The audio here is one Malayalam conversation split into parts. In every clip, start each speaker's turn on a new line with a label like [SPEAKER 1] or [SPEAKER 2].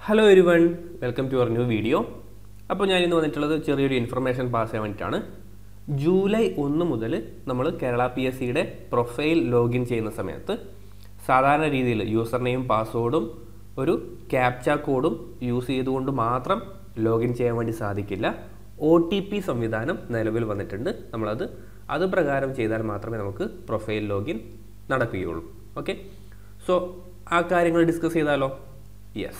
[SPEAKER 1] hello every one welcome to our new video അപ്പോൾ ഞാൻ ഇന്ന് വന്നിട്ടുള്ളത് ചെറിയൊരു ഇൻഫർമേഷൻ പാസ് ചെയ്യാൻ വേണ്ടിയിട്ടാണ് ജൂലൈ ഒന്ന് മുതൽ നമ്മൾ കേരള പി എസ് സിയുടെ പ്രൊഫൈൽ ലോഗിൻ ചെയ്യുന്ന സമയത്ത് സാധാരണ രീതിയിൽ യൂസർ നെയിം പാസ്വേഡും ഒരു ക്യാപ്ച കോഡും യൂസ് ചെയ്തുകൊണ്ട് മാത്രം ലോഗിൻ ചെയ്യാൻ വേണ്ടി സാധിക്കില്ല ഒ ടി പി സംവിധാനം നിലവിൽ വന്നിട്ടുണ്ട് നമ്മളത് അത് പ്രകാരം ചെയ്താൽ മാത്രമേ നമുക്ക് പ്രൊഫൈൽ ലോഗിൻ നടക്കുകയുള്ളൂ ഓക്കെ സോ ആ കാര്യങ്ങൾ ഡിസ്കസ് ചെയ്താലോ യെസ്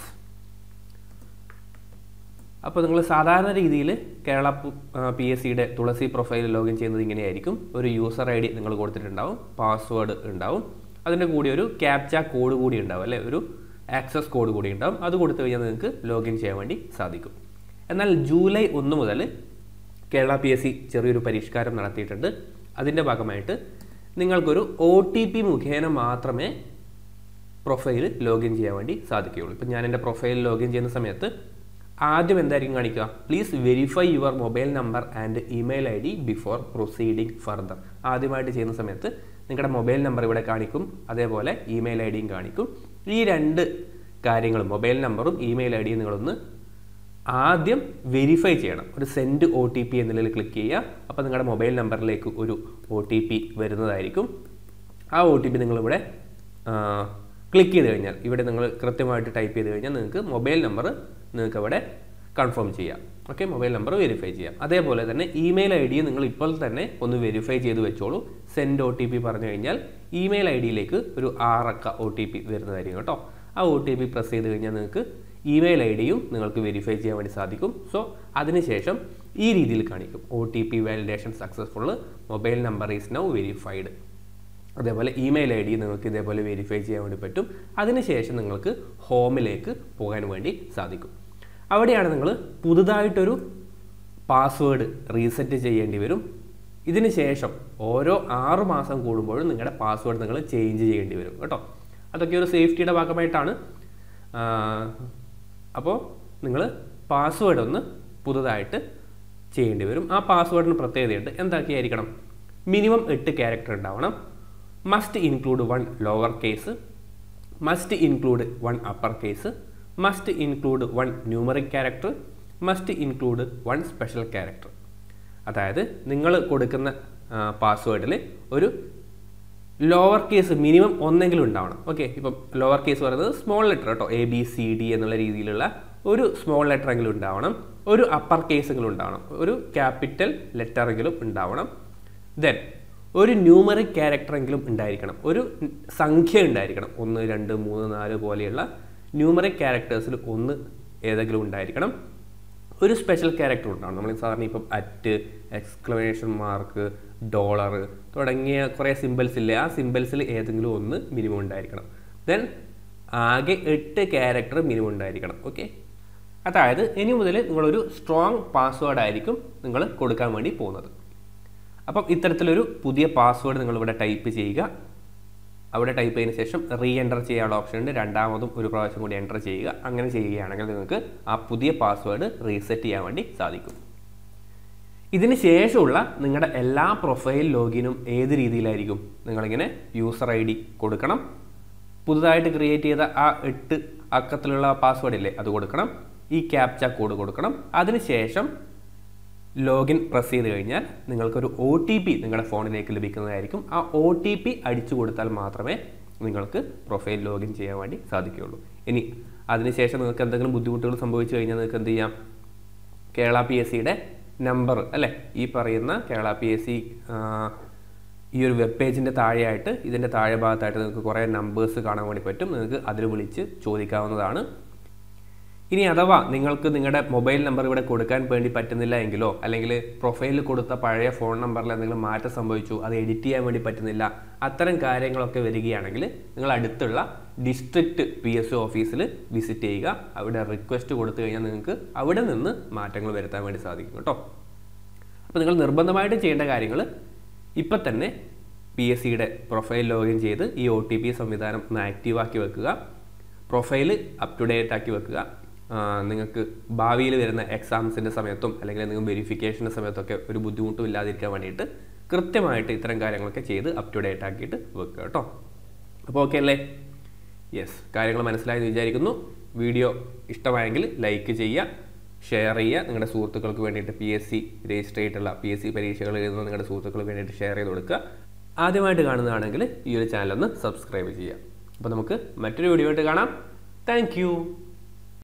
[SPEAKER 1] അപ്പോൾ നിങ്ങൾ സാധാരണ രീതിയിൽ കേരള പി എസ് സിയുടെ തുളസി പ്രൊഫൈൽ ലോഗിൻ ചെയ്യുന്നത് ഇങ്ങനെയായിരിക്കും ഒരു യൂസർ ഐ ഡി നിങ്ങൾ കൊടുത്തിട്ടുണ്ടാവും പാസ്വേഡ് ഉണ്ടാവും അതിൻ്റെ കൂടി ഒരു ക്യാപ്ച കോഡ് കൂടി ഉണ്ടാവും അല്ലേ ഒരു ആക്സസ് കോഡ് കൂടി ഉണ്ടാവും അത് കൊടുത്തു കഴിഞ്ഞാൽ നിങ്ങൾക്ക് ലോഗിൻ ചെയ്യാൻ വേണ്ടി സാധിക്കും എന്നാൽ ജൂലൈ ഒന്ന് മുതൽ കേരള പി എസ് സി ചെറിയൊരു പരിഷ്കാരം നടത്തിയിട്ടുണ്ട് അതിൻ്റെ ഭാഗമായിട്ട് നിങ്ങൾക്കൊരു ഒ ടി പി മുഖേന മാത്രമേ പ്രൊഫൈൽ ലോഗിൻ ചെയ്യാൻ വേണ്ടി സാധിക്കുകയുള്ളൂ ഇപ്പം ഞാൻ എൻ്റെ പ്രൊഫൈൽ ലോഗിൻ ചെയ്യുന്ന സമയത്ത് ആദ്യം എന്തായിരിക്കും കാണിക്കുക please verify your mobile number and email I D before proceeding further ആദ്യമായിട്ട് ചെയ്യുന്ന സമയത്ത് നിങ്ങളുടെ മൊബൈൽ നമ്പർ ഇവിടെ കാണിക്കും അതേപോലെ ഇമെയിൽ ഐ ഡിയും കാണിക്കും ഈ രണ്ട് കാര്യങ്ങളും മൊബൈൽ നമ്പറും ഇമെയിൽ ഐ ഡിയും നിങ്ങളൊന്ന് ആദ്യം വെരിഫൈ ചെയ്യണം ഒരു സെൻഡ് ഒ ടി പി എന്നതിൽ ക്ലിക്ക് ചെയ്യുക അപ്പോൾ നിങ്ങളുടെ മൊബൈൽ നമ്പറിലേക്ക് ഒരു ഒ ടി പി വരുന്നതായിരിക്കും ആ ഒ ടി പി നിങ്ങളിവിടെ ക്ലിക്ക് ചെയ്ത് കഴിഞ്ഞാൽ ഇവിടെ നിങ്ങൾ കൃത്യമായിട്ട് ടൈപ്പ് ചെയ്ത് കഴിഞ്ഞാൽ നിങ്ങൾക്ക് മൊബൈൽ നമ്പർ നിങ്ങൾക്ക് അവിടെ കൺഫേം ചെയ്യാം ഓക്കെ മൊബൈൽ നമ്പർ വെരിഫൈ ചെയ്യാം അതേപോലെ തന്നെ ഇമെയിൽ ഐ ഡി നിങ്ങൾ ഇപ്പോൾ തന്നെ ഒന്ന് വെരിഫൈ ചെയ്ത് വെച്ചോളൂ സെൻഡ് ഒ ടി പി പറഞ്ഞു കഴിഞ്ഞാൽ ഇമെയിൽ ഐ ഡിയിലേക്ക് ഒരു ആറക്ക ഒ ടി പി വരുന്നതായിരിക്കും കേട്ടോ ആ ഒ ടി പി പ്രസ് ചെയ്ത് കഴിഞ്ഞാൽ നിങ്ങൾക്ക് ഇമെയിൽ ഐ ഡിയും നിങ്ങൾക്ക് വെരിഫൈ ചെയ്യാൻ വേണ്ടി സാധിക്കും സോ അതിനുശേഷം ഈ രീതിയിൽ കാണിക്കും O T P validation successful mobile number is now verified അതേപോലെ ഇമെയിൽ ഐ ഡി നിങ്ങൾക്ക് ഇതേപോലെ വെരിഫൈ ചെയ്യാൻ വേണ്ടി പറ്റും അതിനുശേഷം നിങ്ങൾക്ക് ഹോമിലേക്ക് പോകാൻ വേണ്ടി സാധിക്കും അവിടെയാണ് നിങ്ങൾ പുതുതായിട്ടൊരു പാസ്വേഡ് റീസെറ്റ് ചെയ്യേണ്ടി വരും ഇതിന് ശേഷം ഓരോ ആറ് മാസം കൂടുമ്പോഴും നിങ്ങളുടെ പാസ്വേഡ് നിങ്ങൾ ചേഞ്ച് ചെയ്യേണ്ടി വരും കേട്ടോ അതൊക്കെ ഒരു സേഫ്റ്റിയുടെ ഭാഗമായിട്ടാണ് അപ്പോൾ നിങ്ങൾ പാസ്വേഡ് ഒന്ന് പുതുതായിട്ട് ചെയ്യേണ്ടി വരും ആ പാസ്വേഡിന് പ്രത്യേകതയുണ്ട് എന്തൊക്കെയായിരിക്കണം മിനിമം എട്ട് ക്യാരക്ടർ ഉണ്ടാവണം must include one lower case must include one upper case must include one numeric character must include one special character അതായത് നിങ്ങൾ കൊടുക്കുന്ന പാസ്വേഡിൽ ഒരു ലോവർ കേസ് മിനിമം ഒന്നെങ്കിലും ഉണ്ടാവണം ഓക്കെ ഇപ്പം ലോവർ കേസ് പറയുന്നത് സ്മോൾ ലെറ്റർ കേട്ടോ എ ബി സി ഡി എന്നുള്ള രീതിയിലുള്ള ഒരു സ്മോൾ ലെറ്റർ എങ്കിലും ഉണ്ടാവണം ഒരു അപ്പർ കേസ് എങ്കിലും ഉണ്ടാവണം ഒരു ക്യാപിറ്റൽ ലെറ്റർ എങ്കിലും ഉണ്ടാവണം ദെൻ ഒരു ന്യൂമറിക് ക്യാരക്ടർ എങ്കിലും ഉണ്ടായിരിക്കണം ഒരു സംഖ്യ ഉണ്ടായിരിക്കണം ഒന്ന് രണ്ട് മൂന്ന് നാല് പോലെയുള്ള ന്യൂമറിക് ക്യാരക്ടേഴ്സിൽ ഒന്ന് ഏതെങ്കിലും ഉണ്ടായിരിക്കണം ഒരു സ്പെഷ്യൽ ക്യാരക്ടർ ഉണ്ടാവണം നമ്മൾ സാധാരണ ഇപ്പം അറ്റ് എക്സ്ക്ലമേഷൻ മാർക്ക് ഡോളർ തുടങ്ങിയ കുറേ സിമ്പിൾസ് ഇല്ലേ ആ സിമ്പിൾസിൽ ഏതെങ്കിലും ഒന്ന് മിനിമം ഉണ്ടായിരിക്കണം ദെൻ ആകെ എട്ട് ക്യാരക്ടർ മിനിമം ഉണ്ടായിരിക്കണം ഓക്കെ അതായത് ഇനി മുതൽ നിങ്ങളൊരു സ്ട്രോങ് പാസ്വേഡ് ആയിരിക്കും നിങ്ങൾ കൊടുക്കാൻ വേണ്ടി പോകുന്നത് അപ്പം ഇത്തരത്തിലൊരു പുതിയ പാസ്വേഡ് നിങ്ങളിവിടെ ടൈപ്പ് ചെയ്യുക അവിടെ ടൈപ്പ് ചെയ്തതിന് ശേഷം റീ എൻ്റർ ചെയ്യാനുള്ള ഓപ്ഷൻ ഉണ്ട് രണ്ടാമതും ഒരു പ്രാവശ്യം കൂടി എൻ്റർ ചെയ്യുക അങ്ങനെ ചെയ്യുകയാണെങ്കിൽ നിങ്ങൾക്ക് ആ പുതിയ പാസ്വേഡ് റീസെറ്റ് ചെയ്യാൻ വേണ്ടി സാധിക്കും ഇതിന് ശേഷമുള്ള നിങ്ങളുടെ എല്ലാ പ്രൊഫൈൽ ലോഗിനും ഏത് രീതിയിലായിരിക്കും നിങ്ങളിങ്ങനെ യൂസർ ഐ ഡി കൊടുക്കണം പുതുതായിട്ട് ക്രിയേറ്റ് ചെയ്ത ആ എട്ട് അക്കത്തിലുള്ള പാസ്വേഡ് ഇല്ലേ അത് കൊടുക്കണം ഈ ക്യാപ്ച കോഡ് കൊടുക്കണം അതിനുശേഷം ലോഗിൻ പ്രസ് ചെയ്ത് കഴിഞ്ഞാൽ നിങ്ങൾക്കൊരു ഒ ടി പി നിങ്ങളുടെ ഫോണിലേക്ക് ലഭിക്കുന്നതായിരിക്കും ആ ഒ ടി പി അടിച്ചു കൊടുത്താൽ മാത്രമേ നിങ്ങൾക്ക് പ്രൊഫൈൽ ലോഗിൻ ചെയ്യാൻ വേണ്ടി സാധിക്കുകയുള്ളൂ ഇനി അതിനുശേഷം നിങ്ങൾക്ക് എന്തെങ്കിലും ബുദ്ധിമുട്ടുകൾ സംഭവിച്ചു കഴിഞ്ഞാൽ നിങ്ങൾക്ക് എന്ത് ചെയ്യാം കേരള പി എസ് സിയുടെ നമ്പർ അല്ലേ ഈ പറയുന്ന കേരള പി എസ് സി ഈ ഒരു വെബ് പേജിൻ്റെ താഴെയായിട്ട് ഇതിൻ്റെ താഴെ ഭാഗത്തായിട്ട് നിങ്ങൾക്ക് കുറേ നമ്പേഴ്സ് കാണാൻ വേണ്ടി പറ്റും നിങ്ങൾക്ക് അതിൽ വിളിച്ച് ചോദിക്കാവുന്നതാണ് ഇനി അഥവാ നിങ്ങൾക്ക് നിങ്ങളുടെ മൊബൈൽ നമ്പർ ഇവിടെ കൊടുക്കാൻ വേണ്ടി പറ്റുന്നില്ല എങ്കിലോ അല്ലെങ്കിൽ പ്രൊഫൈലിൽ കൊടുത്ത പഴയ ഫോൺ നമ്പറിൽ എന്തെങ്കിലും മാറ്റം സംഭവിച്ചു അത് എഡിറ്റ് ചെയ്യാൻ വേണ്ടി പറ്റുന്നില്ല അത്തരം കാര്യങ്ങളൊക്കെ വരികയാണെങ്കിൽ നിങ്ങൾ അടുത്തുള്ള ഡിസ്ട്രിക്റ്റ് പി എസ് ഓഫീസിൽ വിസിറ്റ് ചെയ്യുക അവിടെ റിക്വസ്റ്റ് കൊടുത്തു കഴിഞ്ഞാൽ നിങ്ങൾക്ക് അവിടെ നിന്ന് മാറ്റങ്ങൾ വരുത്താൻ വേണ്ടി സാധിക്കും കേട്ടോ അപ്പോൾ നിങ്ങൾ നിർബന്ധമായിട്ടും ചെയ്യേണ്ട കാര്യങ്ങൾ ഇപ്പം തന്നെ പി എസ് സിയുടെ പ്രൊഫൈൽ ലോഗിൻ ചെയ്ത് ഈ ഒ ടി പി സംവിധാനം ഒന്ന് ആക്റ്റീവാക്കി വെക്കുക പ്രൊഫൈൽ അപ് ടു ഡേറ്റ് ആക്കി വെക്കുക നിങ്ങൾക്ക് ഭാവിയിൽ വരുന്ന എക്സാംസിൻ്റെ സമയത്തും അല്ലെങ്കിൽ നിങ്ങൾ വെരിഫിക്കേഷൻ്റെ സമയത്തൊക്കെ ഒരു ബുദ്ധിമുട്ടും ഇല്ലാതിരിക്കാൻ വേണ്ടിയിട്ട് കൃത്യമായിട്ട് ഇത്തരം കാര്യങ്ങളൊക്കെ ചെയ്ത് അപ് ടു ഡേറ്റ് ആക്കിയിട്ട് വെക്കുക കേട്ടോ അപ്പോൾ ഓക്കെ അല്ലേ യെസ് കാര്യങ്ങൾ മനസ്സിലായെന്ന് വിചാരിക്കുന്നു വീഡിയോ ഇഷ്ടമായെങ്കിൽ ലൈക്ക് ചെയ്യുക ഷെയർ ചെയ്യുക നിങ്ങളുടെ സുഹൃത്തുക്കൾക്ക് വേണ്ടിയിട്ട് പി എസ് സി രജിസ്റ്റർ ചെയ്തിട്ടുള്ള പി എസ് സി പരീക്ഷകൾ എഴുതുന്ന നിങ്ങളുടെ സുഹൃത്തുക്കൾക്ക് വേണ്ടിയിട്ട് ഷെയർ ചെയ്ത് കൊടുക്കുക ആദ്യമായിട്ട് കാണുന്നതാണെങ്കിൽ ഈ ഒരു ചാനൽ ഒന്ന് സബ്സ്ക്രൈബ് ചെയ്യുക അപ്പോൾ നമുക്ക് മറ്റൊരു വീഡിയോ ആയിട്ട് കാണാം താങ്ക്